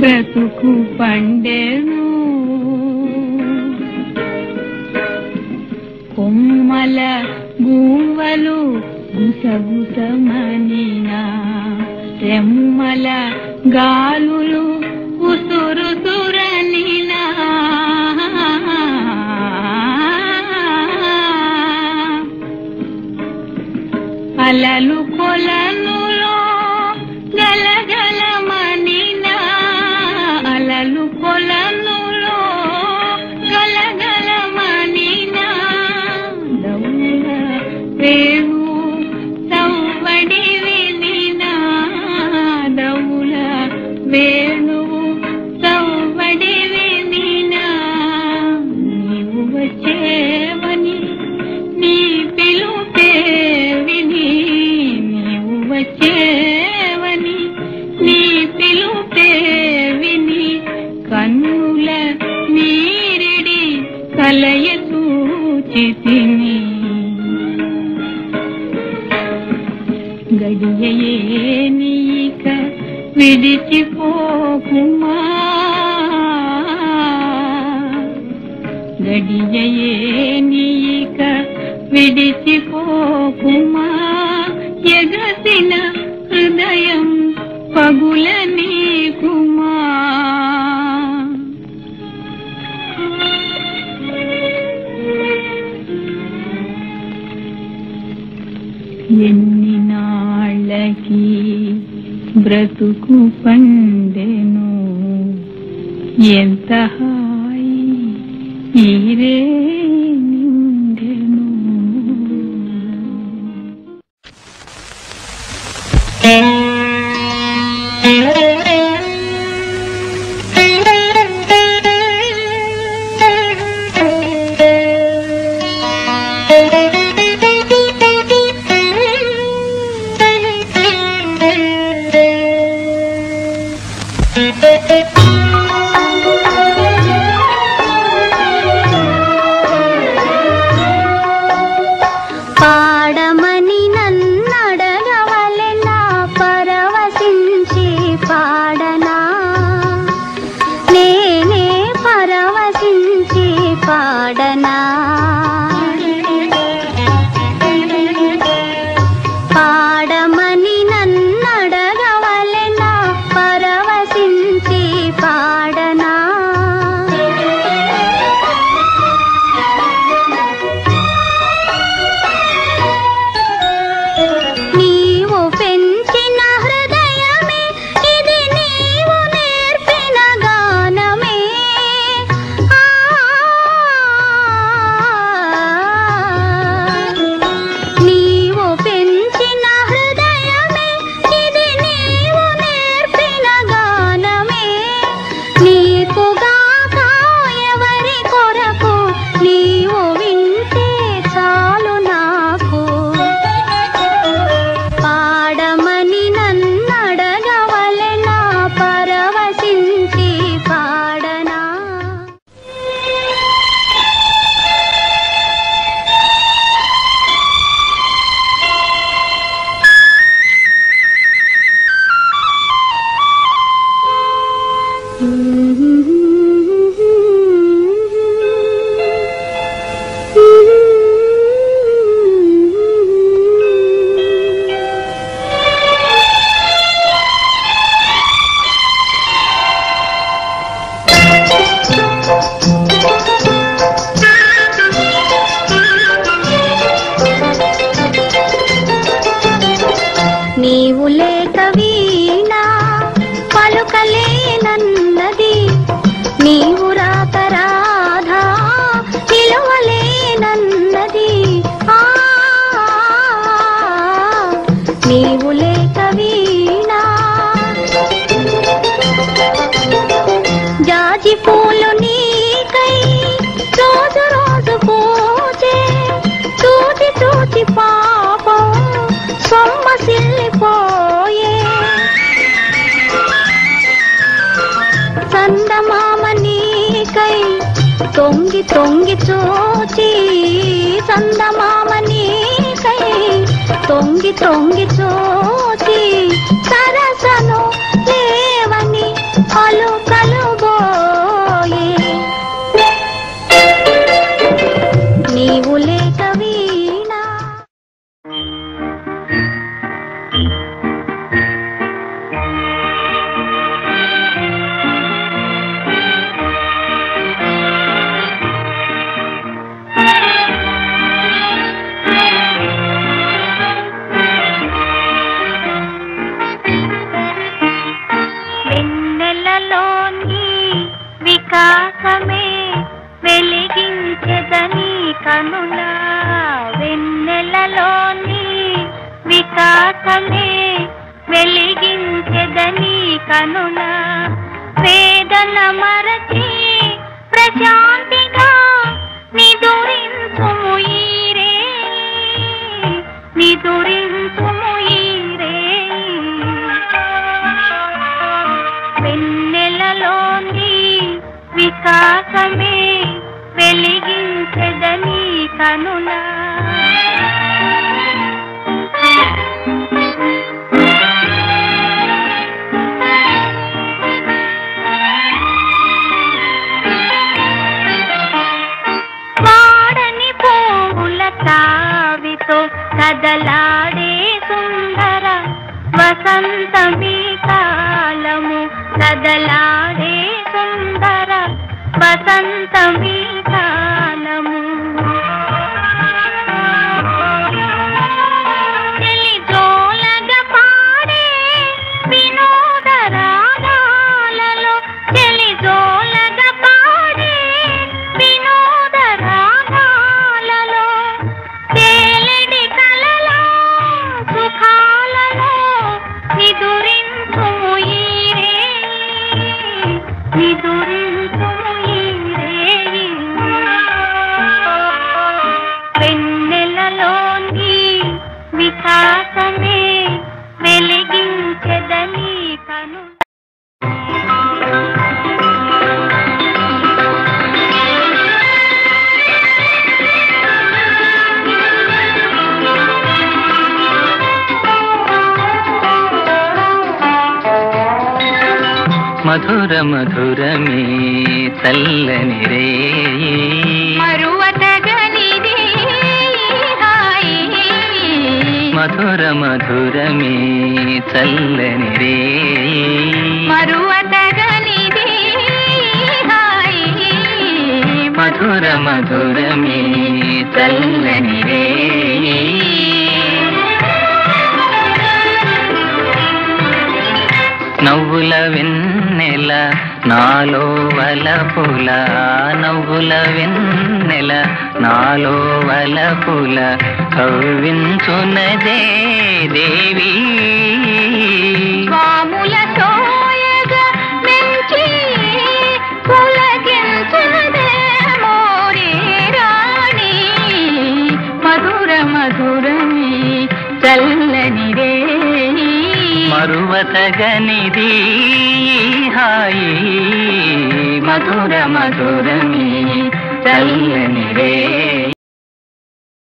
బ్రతుకు పండెను కొమ్మల గువ్వలు గుసగుసమనినా రెమ్మల గాలులు ఉసురు సురనినా అలలు కొలనులో గలగలమనినా అలలు కొలనులో గలగలమనినా దౌల వేణు సవ్వడి వినినా దౌల వేణు సవ్వడి వినినా నీవు వచ్చేవని నీ పిలుపే విని నీవు వచ్చేవని నీ పిలుపే విని కన్నుల నీరిడి కలయ సూచితిని గడియయే నీక విడిచిపోకుమా గడియయే నీక విడిచిపోకుమా ఎగసిన హృదయం పగుల నీకుమా ఎన్ని నాళ్ళకి బ్రతుకు పండెను ఎంత హాయి ఈరే నిండెను పాడమని నన్నడగవలెనా పరవశించి పాడనా నేనే పరవశించి పాడనా పాడమని నన్నడగవలెనా పరవశించి పాడనా నీవు పెంచిన హృదయమే ఇది నీవు నేర్పిన గానమే ఆ నీవు పెంచిన హృదయమే ఇది నీవు నేర్పిన గానమే నీకుగాక ఎవరి కొరకు నీవు వింటే చాలు నాకు పాడమని నన్నడగవలెనా పరవశించి పాడనా నీవు లేక వీణా పలుకలేనన్నది నీవు రాక రాధా నిలువలేనన్నది ఆ నీవు లేక వీణా జాజి పూలు నీకై రోజు రోజు పూజే చూచి చూచి పాపం సొమ్మసిల్లిపోయే చందమామ నీకై తొంగి తొంగి చూచి చందమామ నీకై తొంగి తొంగి చూచి సరసను లేవని అలు వికాసమే వెలిగించెదని కనుల వెన్నెలలోని వికాసమే వెలిగించెదని కనుల వేదన మరచి ప్రశాంతిగా నిదురించుము ఈరే నిదురించుము ఈరే వెన్నెలలోని వికాసమే వెలిగించెదని కనులా వాడని పువ్వుల తావితో కదలాడే సుందర వసంతమీ కాలము కదలాడే సుందర వసంతమీ కాలము తెలిజోలగ పాడే వినోద రాగాలలో తెలిజోలగ పాడే వినోద రాగాలలో తేలిడి కలలో సుఖాలలో నిదురించుము ఈరే నిదురించుము ఈరే వెన్నెలలోని వికాసమే వెలిగించెదని కను మధుర మధురమే చల్లని రే మరువతగనిది హాయి మధుర మధురమే చల్లని రే మరువతగనిది హాయి మధుర మధురమే చల్లని రే నవ్వుల వెన్నెల నాలో వలపుల నవ్వుల వెన్నెల నాలో వలపుల కవ్వించునదే దేవి స్వాముల సోయగా మెంచి పులకించునదే మోరే రాణి మధుర మధురమి చల్లని రే మరువతగనిది హాయి మధుర మధురమే చల్లని రే